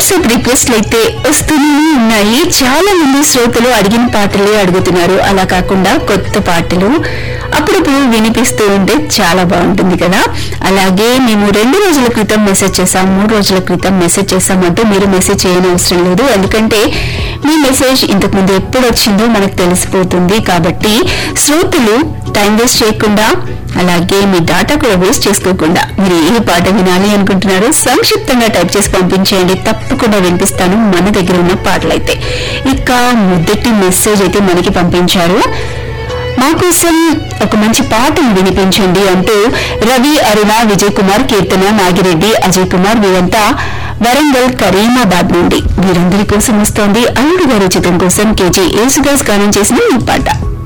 WhatsApp రిక్వెస్ట్లు అయితే వస్తూనే ఉన్నాయి చాలా మంది శ్రోతలు అడిగిన పాటలే అడుగుతున్నారు అలా కాకుండా కొత్త పాటలు అప్పుడప్పుడు వినిపిస్తూ ఉంటే చాలా బాగుంటుంది కదా అలాగే మేము రెండు రోజుల క్రితం మెసేజ్ చేసాం మూడు రోజుల క్రితం మెసేజ్ చేసామంటూ మీరు మెసేజ్ చేయని అవసరం లేదు ఎందుకంటే మీ మెసేజ్ ఇంతకు ముందు ఎప్పుడు వచ్చిందో మనకు తెలిసిపోతుంది కాబట్టి శ్రోతలు టైం వేస్ట్ చేయకుండా అలాగే మీ డాటా కూడా వేస్ట్ చేసుకోకుండా మీరు ఏ పాట వినాలి అనుకుంటున్నారో సంక్షిప్తంగా టైప్ చేసి పంపించేయండి తప్పకుండా వినిపిస్తాను మన దగ్గర ఉన్న పాటలైతే ఇక మొదటి మెసేజ్ అయితే మనకి పంపించారు మా కోసం ఒక మంచి పాటను వినిపించండి అంటూ రవి అరుణ విజయ్ కుమార్ కీర్తన నాగిరెడ్డి అజయ్ కుమార్ వీరంతా వరంగల్ కరీమాబాద్ నుండి వీరందరి కోసం వస్తోంది అల్లుడు గారి చిత్రం కోసం కేజీ యేసుదాస్ గానం చేసిన ఈ పాట